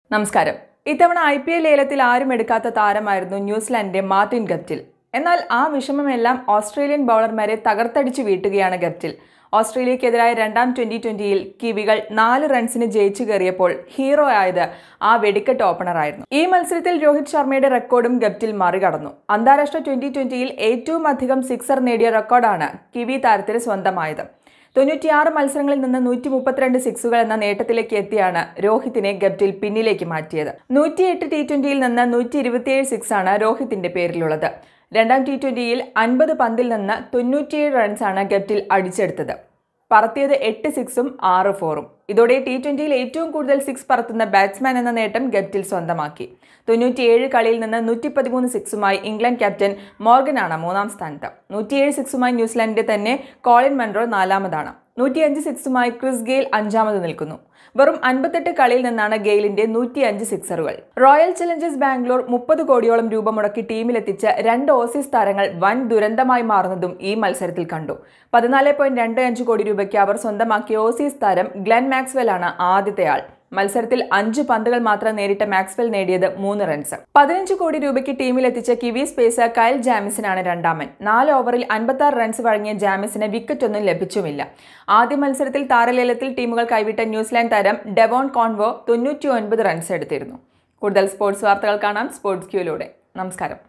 നമസ്കാരം ഇത്തവണ I P L ലേലത്തിൽ ആരും എടുക്കാത്ത താരമായിരുന്നു ന്യൂസിലാൻഡിന്റെ മാർട്ടിൻ ഗപ്റ്റിൽ എന്നാൽ ആ വിഷമമെല്ലാം ഓസ്ട്രേലിയൻ ബൗളർമാരെ തകർത്തടിച്ചു വീട്ടുകയാണ് ഗപ്റ്റിൽ ഓസ്ട്രേലിയക്കെതിരായ രണ്ടാം ട്വന്റി ട്വന്റിയിൽ കിവികൾ നാല് റൺസിന് ജയിച്ചു കയറിയപ്പോൾ ഹീറോ ആയത് ആ വെടിക്കെട്ട് ഓപ്പണറായിരുന്നു ഈ മത്സരത്തിൽ രോഹിത് ശർമ്മയുടെ റെക്കോർഡും ഗപ്റ്റിൽ മറികടന്നു അന്താരാഷ്ട്ര ട്വന്റി ട്വന്റിയിൽ ഏറ്റവും അധികം സിക്സർ നേടിയ റെക്കോർഡാണ് കിവി താരത്തിന് സ്വന്തമായത് തൊണ്ണൂറ്റിയാറ് മത്സരങ്ങളിൽ നിന്ന് നൂറ്റി മുപ്പത്തിരണ്ട് സിക്സുകൾ എന്ന നേട്ടത്തിലേക്ക് എത്തിയാണ് രോഹിത്തിനെ ഗപ്റ്റിൽ പിന്നിലേക്ക് മാറ്റിയത് നൂറ്റിയെട്ട് ടി ട്വന്റിയിൽ നിന്ന് നൂറ്റി ഇരുപത്തിയേഴ് സിക്സാണ് രോഹിത്തിന്റെ പേരിലുള്ളത് രണ്ടാം ടി ട്വന്റിയിൽ അൻപത് പന്തിൽ നിന്ന് തൊണ്ണൂറ്റിയേഴ് റൺസാണ് ഗപ്റ്റിൽ അടിച്ചെടുത്തത് പറത്തിയത് എട്ട് സിക്സും ആറ് ഫോറും ഇതോടെ ടി ട്വന്റിയിൽ ഏറ്റവും കൂടുതൽ സിക്സ് പറത്തുന്ന ബാറ്റ്സ്മാൻ എന്ന നേട്ടം ഗപ്റ്റിൽ സ്വന്തമാക്കി തൊണ്ണൂറ്റിയേഴ് കളിയിൽ നിന്ന് നൂറ്റി പതിമൂന്ന് സിക്സുമായി ഇംഗ്ലണ്ട് ക്യാപ്റ്റൻ മോർഗനാണ് മൂന്നാം സ്ഥാനത്ത് നൂറ്റിയേഴ് സിക്സുമായി ന്യൂസിലാൻഡിന്റെ തന്നെ കോളിൻ മൺറോ നാലാമതാണ് നൂറ്റിയഞ്ച് സിക്സുമായി ക്രിസ് ഗെയിൽ അഞ്ചാമത് നിൽക്കുന്നു വെറും അൻപത്തെട്ട് കളിയിൽ നിന്നാണ് ഗെയിലിന്റെ നൂറ്റിയഞ്ച് സിക്സറുകൾ റോയൽ ചലഞ്ചേഴ്സ് ബാംഗ്ലൂർ മുപ്പത് കോടിയോളം രൂപ മുടക്കി ടീമിലെത്തിച്ച രണ്ട് ഓസീസ് താരങ്ങൾ വൻ ദുരന്തമായി മാറുന്നതും ഈ മത്സരത്തിൽ കണ്ടു പതിനാല് പോയിന്റ് രണ്ട് അഞ്ച് കോടി രൂപയ്ക്ക് അവർ സ്വന്തമാക്കിയ ഓസീസ് താരം ഗ്ലെൻ മാക്സ്വെൽ ആണ് ആദ്യത്തെ ആൾ മത്സരത്തിൽ അഞ്ച് പന്തുകൾ മാത്രം നേരിട്ട മാക്സ്വെൽ നേടിയത് മൂന്ന് റൺസ് പതിനഞ്ച് കോടി രൂപയ്ക്ക് ടീമിലെത്തിച്ച കിവീസ് പേസർ കയൽ ജാമിസിനാണ് രണ്ടാമൻ നാല് ഓവറിൽ അൻപത്തി ആറ് റൺസ് വഴങ്ങിയ ജാമിസിന് വിക്കറ്റൊന്നും ലഭിച്ചുമില്ല ആദ്യ മത്സരത്തിൽ താരലേലത്തിൽ ടീമുകൾ കൈവിട്ട ന്യൂസിലാൻഡ് താരം ഡെവോൺ കോൺവോ തൊണ്ണൂറ്റി ഒൻപത് റൺസ് എടുത്തിരുന്നു കൂടുതൽ സ്പോർട്സ് വാർത്തകൾ കാണാം സ്പോർട്സ് ക്യൂയിലൂടെ നമസ്കാരം